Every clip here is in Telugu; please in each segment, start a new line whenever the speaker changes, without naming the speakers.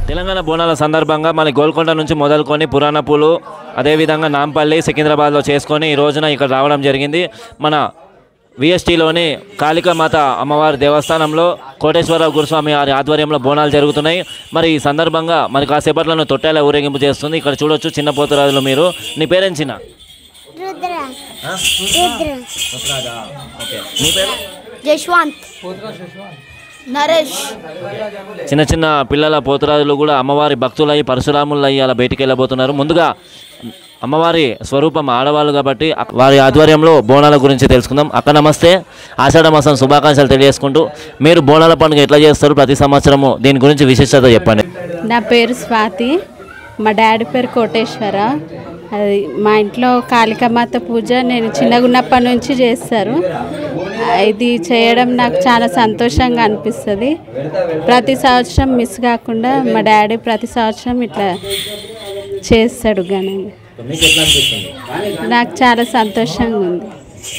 తెలంగాణ బోనాల సందర్భంగా మన గోల్కొండ నుంచి మొదలుకొని పురాణపూలు అదేవిధంగా నాంపల్లి సికింద్రాబాద్లో చేసుకొని ఈ రోజున ఇక్కడ రావడం జరిగింది మన విఎస్టీలోని కాళికామాత అమ్మవారి దేవస్థానంలో కోటేశ్వరరావు గురుస్వామి వారి ఆధ్వర్యంలో బోనాలు జరుగుతున్నాయి మరి ఈ సందర్భంగా మరి కాసేపట్లను తొట్టెల ఊరేగింపు చేస్తుంది ఇక్కడ చూడొచ్చు చిన్న పోతురాజులు మీరు నీ పేరేం చిన్న
రుద్ర రుద్ర
ఓకే నీ పేరు
జశ్వంత్ నరేష్
చిన్న చిన్న పిల్లల పోతురాజులు కూడా అమ్మవారి భక్తులయ్యి పరశురాములు అయ్యి అలా బయటికి వెళ్ళబోతున్నారు ముందుగా అమ్మవారి స్వరూపం ఆడవాళ్ళు కాబట్టి అక్- వారి ఆధ్వర్యంలో బోనాల గురించి తెలుసుకుందాం అక్క నమస్తే ఆషాఢ మాసం శుభాకాంక్షలు తెలియజేసుకుంటూ మీరు బోనాల పండుగ ఎట్లా చేస్తారు ప్రతి సంవత్సరము దీని గురించి విశిష్టత చెప్పండి
నా పేరు స్వాతి మా డాడీ పేరు కోటేశ్వర అది మా ఇంట్లో కాళికామాత పూజ నేను చిన్నగా ఉన్నప్పటి నుంచి చేస్తారు ఇది చేయడం నాకు చాలా సంతోషంగా అనిపిస్తుంది ప్రతి సంవత్సరం మిస్ కాకుండా మా డాడీ ప్రతి సంవత్సరం ఇట్లా చేస్తాడు ఘనంగా నాకు చాలా సంతోషంగా ఉంది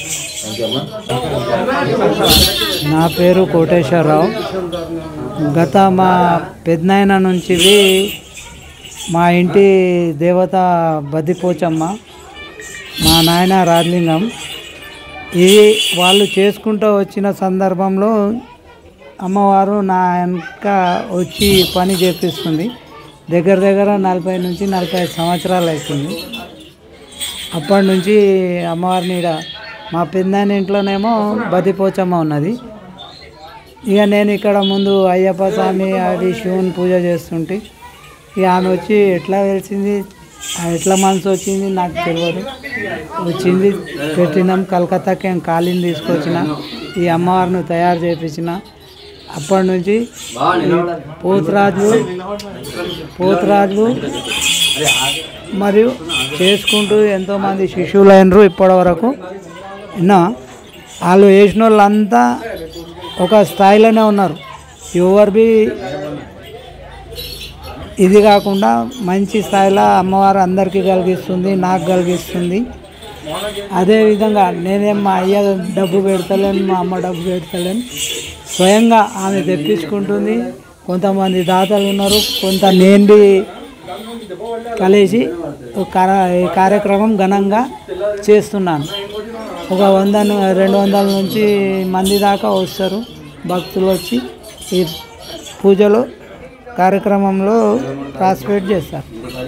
నా పేరు కోటేశ్వరరావు గత మా పెద్దనాయన నుంచి మా ఇంటి దేవత బద్దిపోచమ్మ మా నాయన రాజలింగం ఇది వాళ్ళు చేసుకుంటూ వచ్చిన సందర్భంలో అమ్మవారు నా వెనక వచ్చి పని చేపిస్తుంది దగ్గర దగ్గర నలభై నుంచి నలభై ఐదు సంవత్సరాలు అవుతుంది అప్పటి నుంచి అమ్మవారిని ఈడ మా పెద్దాని ఇంట్లోనేమో బదిపోచమ్మ ఉన్నది ఇక నేను ఇక్కడ ముందు అయ్యప్ప స్వామి అది శివుని పూజ చేస్తుంటే ఇక ఆమె వచ్చి ఎట్లా తెలిసింది ఆ ఎట్లా మనసు వచ్చింది నాకు తెలియదు వచ్చింది పెట్టినాం కలకత్తాకి ఏం కాలిని తీసుకొచ్చిన ఈ అమ్మవారిని తయారు చేయించిన అప్పటి నుంచి ఈ పోతురాజులు పోతురాజులు మరియు చేసుకుంటూ ఎంతోమంది శిష్యులు అయినరు ఇప్పటి వరకు విన్నా వాళ్ళు వేసిన వాళ్ళంతా ఒక స్థాయిలోనే ఉన్నారు ఎవరు బి ఇది కాకుండా మంచి స్థాయిలో అమ్మవారు అందరికీ కలిగిస్తుంది నాకు కలిగిస్తుంది అదేవిధంగా నేనేం మా అయ్య డబ్బు పెడతలేను మా అమ్మ డబ్బు పెడతలేను స్వయంగా ఆమె తెప్పించుకుంటుంది కొంతమంది దాతలు ఉన్నారు కొంత నేను బి కలిసి ఒక కార- ఈ కార్యక్రమం ఘనంగా చేస్తున్నాను ఒక వంద ను- రెండు వందల నుంచి మంది దాకా వస్తారు భక్తులు వచ్చి ఈ పూజలో కార్యక్రమంలో పార్టిసిపేట్ చేస్తారు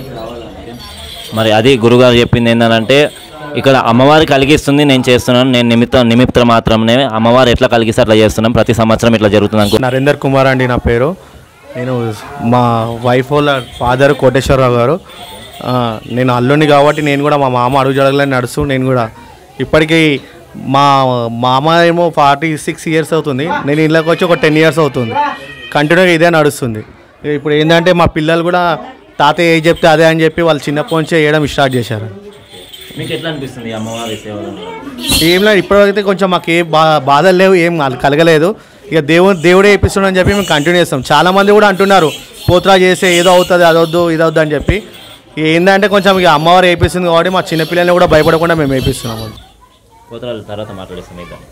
మరి అది గురుగారు చెప్పింది ఏంటంటే ఇక్కడ అమ్మవారి కలిగిస్తుంది నేను చేస్తున్నాను నేను నిమిత్తం నిమిత్తం మాత్రమే అమ్మవారు ఎట్లా కలిగిస్తే అట్లా చేస్తున్నాం ప్రతి సంవత్సరం ఇట్లా జరుగుతుంది అనుకో
నరేందర్ కుమార్ అండి నా పేరు నేను మా వైఫ్ వాళ్ళ ఫాదర్ కోటేశ్వరరావు గారు ఆ, నేను అల్లుని కాబట్టి నేను కూడా మా మామ అడుగు జడగలని నడుస్తూ నేను కూడా ఇప్పటికీ మా మామ ఏమో ఫార్టీ సిక్స్ ఇయర్స్ అవుతుంది నేను ఇళ్ళకి వచ్చి ఒక టెన్ ఇయర్స్ అవుతుంది కంటిన్యూగా ఇదే నడుస్తుంది ఇప్పుడు ఏంటంటే మా పిల్లలు కూడా తాతయ్య ఏ చెప్తే అదే అని చెప్పి వాళ్ళు చిన్నప్పటి నుంచే వేయడం స్టార్ట్ చేశారు
మీకు ఎట్లా అనిపిస్తుంది అమ్మవారి సేవలు
ఏం లేదు ఇప్పటివరకు కొంచెం మాకు ఏ బా బాధలు లేవు ఏం కల- కలగలేదు ఇక దేవుడు దేవుడే వేపిస్తున్నాడని చెప్పి మేము కంటిన్యూ చేస్తాం చాలా మంది కూడా అంటున్నారు పోత్రా చేస్తే ఏదో అవుతుంది అదొద్దు ఇదొద్దు అని చెప్పి ఇక ఏంటంటే కొంచెం ఇక అమ్మవారు వేపిస్తుంది కాబట్టి మా చిన్నపిల్లల్ని కూడా భయపడకుండా మేము వేపిస్తున్నాము
పోతరాలు తర్వాత మాట్లాడిస్తాం ఇక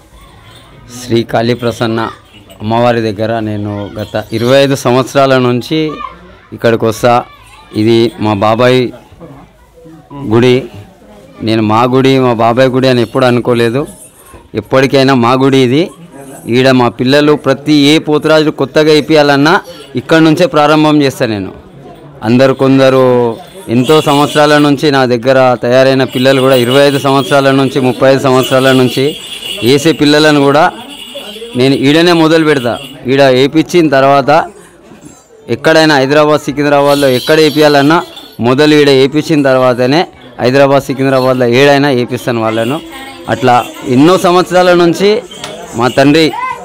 శ్రీ కాళీ ప్రసన్న అమ్మవారి దగ్గర నేను గత ఇరవై ఐదు సంవత్సరాల నుంచి ఇక్కడికి వస్తా ఇది మా బాబాయ్ గుడి నేను మా గుడి మా బాబాయ్ గుడి అని ఎప్పుడు అనుకోలేదు ఎప్పటికైనా మా గుడి ఇది ఈడ మా పిల్లలు ప్రతి ఏ పోతురాజు కొత్తగా ఇప్పియాలన్నా ఇక్కడ నుంచే ప్రారంభం చేస్తాను నేను అందరు కొందరు ఎంతో సంవత్సరాల నుంచి నా దగ్గర తయారైన పిల్లలు కూడా ఇరవై ఐదు సంవత్సరాల నుంచి ముప్పై ఐదు సంవత్సరాల నుంచి వేసే పిల్లలను కూడా నేను ఈడనే మొదలు పెడతా ఈడ వేయించిన తర్వాత ఎక్కడైనా హైదరాబాద్ సికింద్రాబాద్లో ఎక్కడ వేపియాలన్నా మొదలు ఈడ వేయించిన తర్వాతనే హైదరాబాద్ సికింద్రాబాద్లో ఏడైనా వేపిస్తాను వాళ్ళను అట్లా ఎన్నో సంవత్సరాల నుంచి మా తండ్రి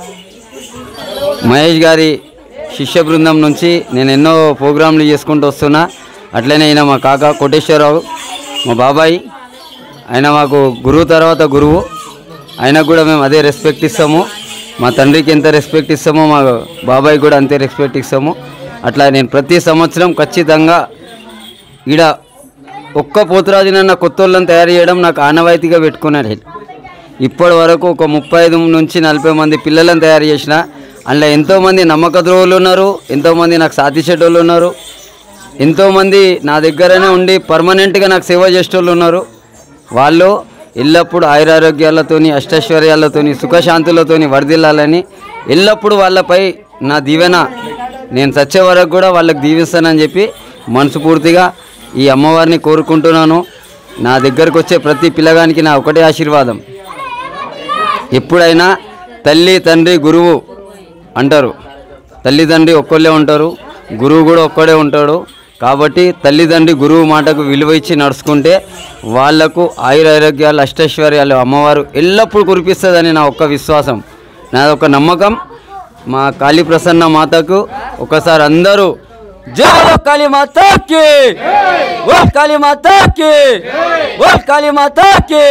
మహేష్ గారి శిష్య బృందం నుంచి నేను ఎన్నో ప్రోగ్రాంలు చేసుకుంటూ వస్తున్నా అట్లనే ఈయన మా కాక కోటేశ్వరరావు మా బాబాయ్ ఆయన మాకు గురువు తర్వాత గురువు ఆయనకు కూడా మేము అదే రెస్పెక్ట్ ఇస్తాము మా తండ్రికి ఎంత రెస్పెక్ట్ ఇస్తామో మా బాబాయ్ కూడా అంతే రెస్పెక్ట్ ఇస్తాము అట్లా నేను ప్రతి సంవత్సరం ఖచ్చితంగా ఈడ ఒక్క పోతురాజునన్న కొత్త వాళ్ళని తయారు చేయడం నాకు ఆనవాయితీగా పెట్టుకున్నాడు ఇప్పటి వరకు ఒక ముప్పై ఐదు నుంచి నలభై మంది పిల్లలను తయారు చేసిన అందులో ఎంతోమంది నమ్మక ద్రోహులు ఉన్నారు ఎంతోమంది నాకు సాతి చెడ్డోళ్ళు ఉన్నారు ఎంతోమంది నా దగ్గరనే ఉండి పర్మనెంట్గా నాకు సేవ చేసేటోళ్ళు ఉన్నారు వాళ్ళు ఎల్లప్పుడూ ఆయురారోగ్యాలతోని అష్టైశ్వర్యాలతోని సుఖశాంతులతోని వర్ధిల్లాలని ఎల్లప్పుడూ వాళ్ళపై నా దీవెన నేను చచ్చే వరకు కూడా వాళ్ళకి దీవిస్తానని చెప్పి మనస్ఫూర్తిగా ఈ అమ్మవారిని కోరుకుంటున్నాను నా దగ్గరకు వచ్చే ప్రతి పిల్లగానికి నా ఒకటే ఆశీర్వాదం ఎప్పుడైనా తల్లి తండ్రి గురువు అంటారు తల్లి తండ్రి ఒక్కళ్ళే ఉంటారు గురువు కూడా ఒక్కడే ఉంటాడు కాబట్టి తల్లిదండ్రి గురువు మాటకు విలువ ఇచ్చి నడుచుకుంటే వాళ్లకు ఆయురారోగ్యాలు అష్టైశ్వర్యాలు అమ్మవారు ఎల్లప్పుడూ కురిపిస్తుందని నా ఒక్క విశ్వాసం నా ఒక నమ్మకం మా కాళీ ప్రసన్న మాతకు ఒకసారి అందరూ జై బోలో కాళీ మాతాకి ఓ కాళీ మాతాకి ఓ కాళీ మాతాకి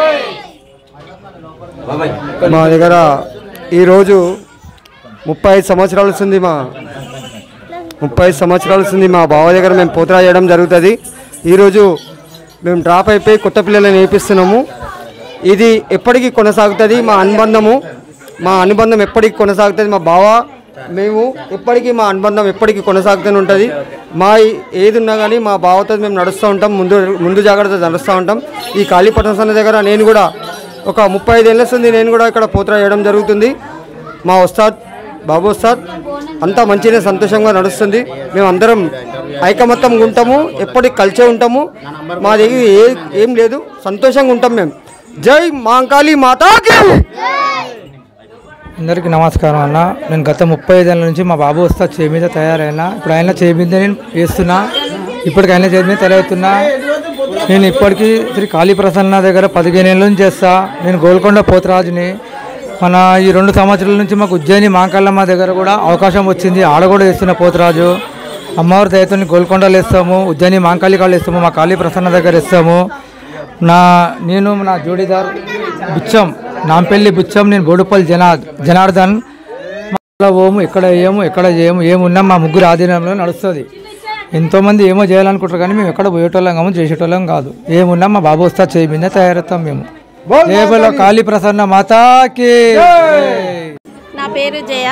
మా దగ్గర ఈరోజు ముప్పై ఐదు సంవత్సరాలు వస్తుంది మా ముప్పై ఐదు సంవత్సరాలు వస్తుంది మా బావ దగ్గర మేము పోతరా చేయడం జరుగుతుంది ఈరోజు మేము డ్రాప్ అయిపోయి కొత్త పిల్లలను నేర్పిస్తున్నాము ఇది ఎప్పటికీ కొనసాగుతుంది మా అనుబంధము మా అనుబంధం ఎప్పటికీ కొనసాగుతుంది మా బావ మేము ఎప్పటికీ మా అనుబంధం ఎప్పటికీ కొనసాగుతూనే ఉంటుంది మా ఏది ఉన్నా కానీ మా బావతో మేము నడుస్తూ ఉంటాం ముందు ముందు జాగ్రత్త నడుస్తూ ఉంటాం ఈ కాళీపట్నం సన్న దగ్గర నేను కూడా ఒక ముప్పై ఐదు ఏళ్ళ వస్తుంది నేను కూడా ఇక్కడ పోతరా చేయడం జరుగుతుంది మా ఉస్తాద్ బాబు ఉస్తాద్ అంతా మంచిగా సంతోషంగా నడుస్తుంది మేము అందరం ఐకమత్యంగా ఉంటాము ఎప్పటికి కలిసే ఉంటాము మా దగ్గర ఏ ఏం లేదు సంతోషంగా ఉంటాం మేము జై మాంకాళి మాతాకి
అందరికీ నమస్కారం అన్న నేను గత ముప్పై ఐదేళ్ళ నుంచి మా బాబు వస్తా చేయి మీద తయారైనా ఇప్పుడు ఆయన చేయి మీద నేను వేస్తున్నా ఇప్పటికి ఆయన చేయి మీద తయారవుతున్నా నేను ఇప్పటికీ శ్రీ కాళీ ప్రసన్న దగ్గర పదిహేను ఏళ్ళ నుంచి చేస్తా నేను గోల్కొండ పోతరాజుని మన ఈ రెండు సంవత్సరాల నుంచి మాకు ఉజ్జయిని మాంకల్లమ్మ దగ్గర కూడా అవకాశం వచ్చింది ఆడ కూడా వేస్తున్న పోతరాజు అమ్మవారి దయతో గోల్కొండలు వేస్తాము ఉజ్జయిని మాంకాళి కాళ్ళు వేస్తాము మా కాళీ ప్రసన్న దగ్గర వేస్తాము నా నేను నా జోడీదార్ బుచ్చం నాంపల్లి బుచ్చం నేను బోడుపల్లి జనా జనార్దన్ మళ్ళా ఓము ఎక్కడ ఏము ఎక్కడ చేయము ఏమున్నా మా ముగ్గురు ఆధీనంలో నడుస్తుంది ఎంతోమంది ఏమో చేయాలనుకుంటారు కానీ మేము ఎక్కడ పోయేటోళ్ళం కాము చేసేటోళ్ళం కాదు ఏమున్నా మా బాబు వస్తా చేయి మీద తయారవుతాం మేము జయబలో కాళీ ప్రసన్న మాతాకి
నా పేరు జయ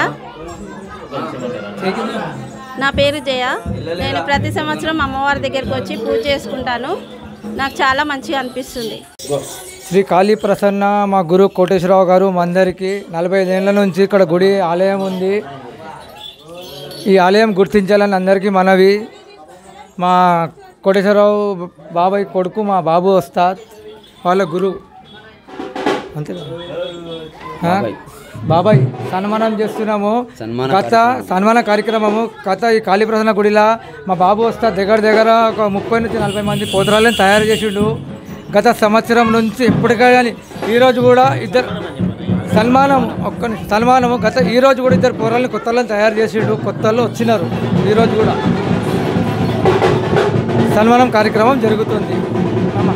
నా పేరు జయ నేను ప్రతి సంవత్సరం అమ్మవారి దగ్గరికి వచ్చి పూజ చేసుకుంటాను నాకు చాలా మంచిగా అనిపిస్తుంది
శ్రీ కాళీ ప్రసన్న మా గురు కోటేశ్వరరావు గారు మా అందరికీ నలభై ఐదేళ్ల నుంచి ఇక్కడ గుడి ఆలయం ఉంది ఈ ఆలయం గుర్తించాలని అందరికీ మనవి మా కోటేశ్వరరావు బాబాయ్ కొడుకు మా బాబు వస్తాద్ వాళ్ళ గురువు అంతే కదా? ఆ? బాబాయ్ సన్మానం చేస్తున్నాము
సన్మాన
గత సన్మాన కార్యక్రమము గత ఈ కాళీప్రసన్న గుడిలో మా బాబు వస్తా దగ్గర దగ్గర ఒక ముప్పై నుంచి నలభై మంది పోతరాలను తయారు చేసిండు గత సంవత్సరం నుంచి ఎప్పటికీ కానీ ఈరోజు కూడా ఇద్దరు సన్మానం ఒక్క నిమిషం. సన్మానము గత ఈ రోజు కూడా ఇద్దరు పోరాలని కొత్తలను తయారు చేసిండు కొత్తలు వచ్చినారు ఈరోజు కూడా సన్మానం కార్యక్రమం జరుగుతుంది అమ్మా.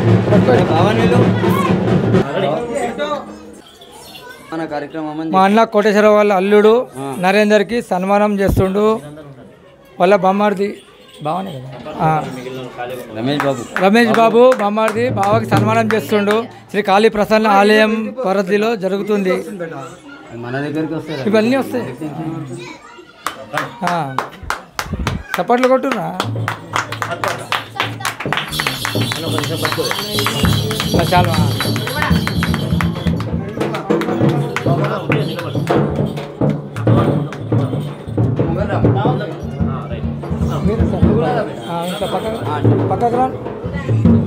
మన కార్యక్రమం అని
మా అన్న కోటేశ్వరరావు వాళ్ళ అల్లుడు నరేందర్కి సన్మానం చేస్తుండు వాళ్ళ బొమ్మారిది బావనే కదా ఆ.
రమేష్ బాబు
రమేష్ బాబు బొమ్మారిది బావకి సన్మానం చేస్తుండు శ్రీ కాళీ ప్రసన్న ఆలయం పరిధిలో జరుగుతుంది
మన దగ్గరికి వస్తారు
ఇవన్నీ వస్తాయి ఆ. చప్పట్లు కొట్టురా చాలా మీరు సార్. ఆ, ఇంకా పక్క పక్కకు రా